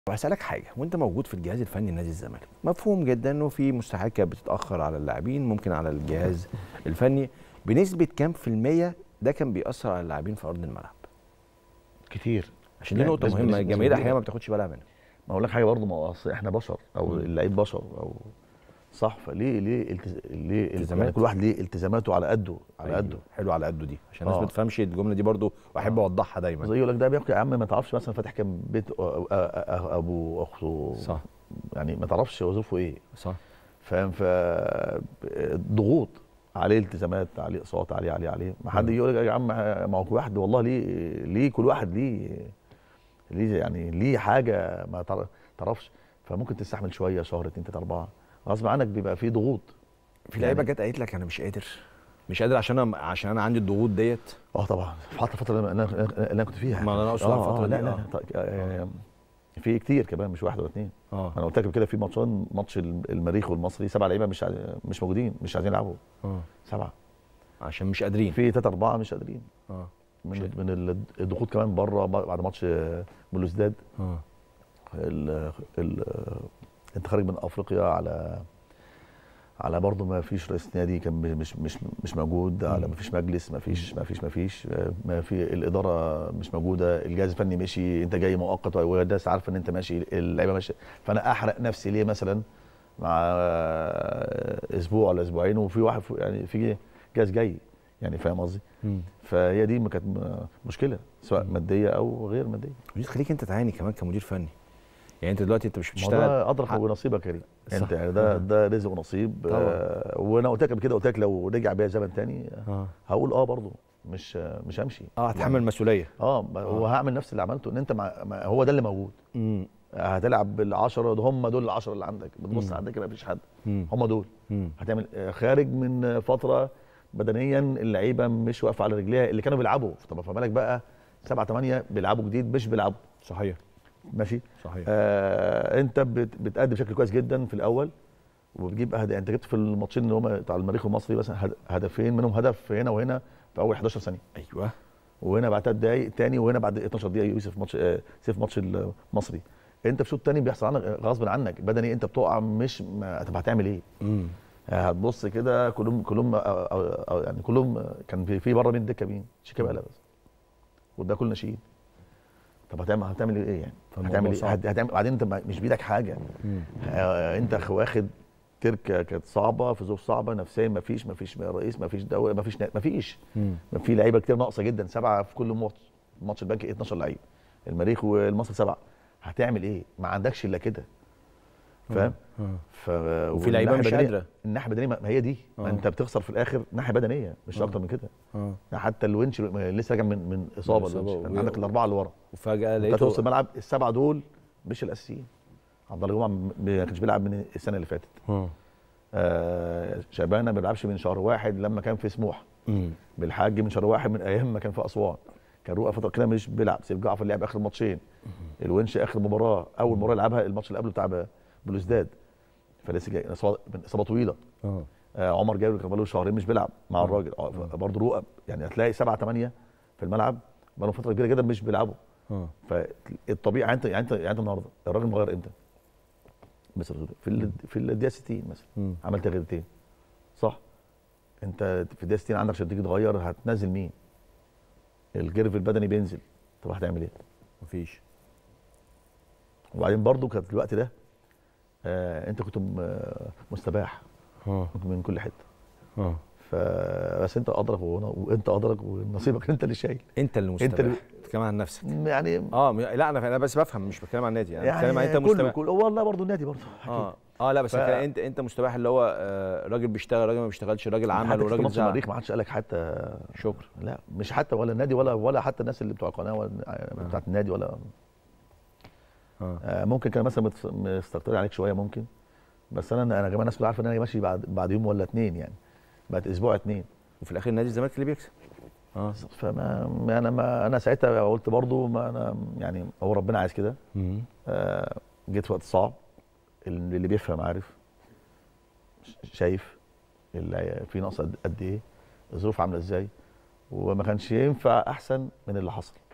وهسألك حاجة وانت موجود في الجهاز الفني لنادي الزمالك مفهوم جدا انه في مستحقات كانت بتتأخر على اللاعبين ممكن على الجهاز الفني بنسبة كام في المية ده كان بيأثر على اللاعبين في أرض الملعب كتير عشان دي لا، نقطة بس- مهمة بس- الجماهير بس- أحيانا ما بتاخدش بالها منها ما اقول لك حاجه برضه ما هو أصل احنا بشر او مم. اللعيب بشر او صح فليه ليه التز... ليه التزامات التزامات. كل واحد ليه التزاماته على قده على قده أيوة، حلو على قده دي عشان الناس آه. ما تفهمش الجملة دي برضو وأحب آه. أوضحها دايما زي يقول لك ده بيحكي يا عم ما تعرفش مثلا فاتح كام بيت أ- أ- أ- ابو واخته صح يعني ما تعرفش وظيفه ايه صح فاهم ف ضغوط عليه التزامات عليه اقساط عليه عليه عليه ما حد مم. يقول لك يا عم ما هو كل واحد والله ليه ليه كل واحد ليه ليه يعني ليه حاجه ما تعر- تعرفش فممكن تستحمل شويه شهر اتنين تلاته اربعه غصب عنك بيبقى في ضغوط في لعيبة جت قالت لك أنا مش قادر مش قادر عشان أنا عشان أنا عندي الضغوط ديت اه طبعا حتى الفتره اللي انا اللي انا كنت فيها ما أنا أقصد على الفترة لا دي، لا آه. طيب، آه، في كتير كمان مش واحد ولا اثنين اه انا قلت لك كده في ماتشين ماتش المريخ والمصري سبع لعيبه مش عاي- مش موجودين مش عايزين يلعبوا اه سبعه عشان مش قادرين في ثلاثه اربعه مش قادرين اه من شيء. من ال- الضغوط كمان بره بعد ماتش بلوزداد اه ال ال انت خارج من افريقيا على على برضه ما فيش رئيس نادي كان مش مش مش موجود على ما فيش مجلس ما فيش ما فيش ما فيش ما في الاداره مش موجوده الجهاز الفني مشي انت جاي مؤقت والناس عارفه ان انت ماشي اللعيبه ماشيه فانا احرق نفسي ليه مثلا مع اسبوع ولا اسبوعين وفي واحد في- يعني في جهاز جاي يعني فاهم قصدي مم. فهي دي ما كانت م- مشكله سواء ماديه او غير ماديه ودي تخليك انت تعاني كمان كمدير فني يعني انت دلوقتي انت مش ما بتشتغل ده ادرك حق- ونصيبك يا ريم صح. انت يعني ده آه. ده رزق ونصيب طبعا. آه وانا قلت لك قبل كده قلت لك لو رجع بيا زمن تاني اه هقول اه برضه مش مش همشي اه هتحمل مسؤوليه اه ما- وهعمل نفس اللي عملته ان انت مع ما هو ده اللي موجود امم هتلعب بالعشرة ده هم دول العشرة اللي عندك بتبص مم. عندك ما فيش حد مم. هم دول مم. هتعمل آه، خارج من فترة بدنيا اللعيبة مش واقفة على رجليها اللي كانوا بيلعبوا طب فما بالك بقى سبعة ثمانية بيلعبوا جديد مش بيلعبوا صحيح ماشي صحيح آه انت بت- بتأدي بشكل كويس جدا في الاول وبتجيب أهد... انت جبت في الماتشين اللي هم بتاع المريخ والمصري مثلا هد- هدفين منهم هدف هنا وهنا في اول 11 ثانيه ايوه وهنا بعد 3 دقائق تاني وهنا بعد 12 دقيقه يوسف ماتش آه سيف ماتش المصري انت في شوط تاني بيحصل عنك غصب عنك بدني انت بتقع مش ما... طب هتعمل ايه؟ امم آه، هتبص كده كلهم كلهم آه، آه، آه، يعني كلهم آه، كان في في بره مين الدكه مين؟ شيكابالا بس وده كل ناشئين طب هتعمل هتعمل ايه يعني؟ فالموضوع هتعمل ايه؟ صعب. هت- هتعمل بعدين انت ما- مش بايدك حاجه آه، انت واخد تركه كانت صعبه في ظروف صعبه نفسيا ما فيش ما فيش رئيس ما فيش دوله ما فيش ما فيش امم ما في لعيبه كتير ناقصه جدا سبعه في كل ماتش ماتش البنك 12 لعيب المريخ والمصري سبعه هتعمل ايه؟ ما عندكش الا كده فاهم؟ ف وفي لعيبة والناحية مش البدنية- قادرة. الناحيه البدنيه ما ما هي دي ما آه. انت بتخسر في الاخر ناحيه بدنيه مش آه. اكتر من كده اه يعني حتى الونش لسه راجع من من اصابه إصابة الونش كان و- عندك الاربعه اللي ورا وفجاه انت توصل لقيته الملعب السبعه دول مش الاساسيين عبد الله جمعه م- ما كانش بيلعب من السنه اللي فاتت اه آه شعبان ما بيلعبش من شهر واحد لما كان في سموحه امم بالحاج من شهر واحد من ايام ما كان في اسوان كان رؤى فتره كده مش بيلعب سيف جعفر لعب اخر ماتشين الونش اخر مباراه اول مباراه لعبها الماتش اللي قبله بتاع ب- بلوزداد فلسه جاي إصابة- من اصابه طويله اه آه عمر جابر كان بقاله شهرين مش بيلعب مع آه. الراجل آه، برضه رؤى يعني هتلاقي سبعه ثمانيه في الملعب بقالهم فتره كبيره جدا مش بيلعبوا اه فالطبيعي يعني انت يعني انت يعني انت النهارده الراجل مغير امتى؟ مثلا في ال- في الدقيقه 60 مثلا مم. عمل تغييرتين صح؟ انت في الدقيقه 60 عندك عشان تيجي تغير هتنزل مين؟ الجرف البدني بينزل طب هتعمل ايه؟ مفيش وبعدين برضو كان في الوقت ده آه انت كنت م- آه، مستباح اه من كل حته اه فبس انت ادرك وأنا- وانت ادرك ونصيبك انت اللي شايل انت اللي انت مستباح اللي- بتتكلم عن نفسك يعني اه م- لا انا انا بس بفهم مش بتكلم عن النادي انا بتكلم عن يعني انت كله مستباح كله والله برضه النادي برضه اه اه لا بس ف- ف... انت انت مستباح اللي هو آه راجل بيشتغل راجل ما بيشتغلش راجل عمل حتى في وراجل ماتش زعل المريخ ما حدش قال لك حتى شكرا لا مش حتى ولا النادي ولا ولا حتى الناس اللي بتوع القناه ولا بتاعت النادي ولا اه آه ممكن كان مثلا مت- مستقطرين عليك شويه ممكن بس انا انا كمان الناس كلها عارفه ان انا ماشي بعد بعد يوم ولا اتنين يعني بعد اسبوع اتنين وفي الاخر نادي الزمالك اللي بيكسب اه فما ما انا ما انا ساعتها قلت برضو ما انا يعني هو ربنا عايز كده مم. آه جيت في وقت صعب اللي اللي بيفهم عارف ش- شايف اللي في نقص قد قد ايه الظروف عامله ازاي وما كانش ينفع احسن من اللي حصل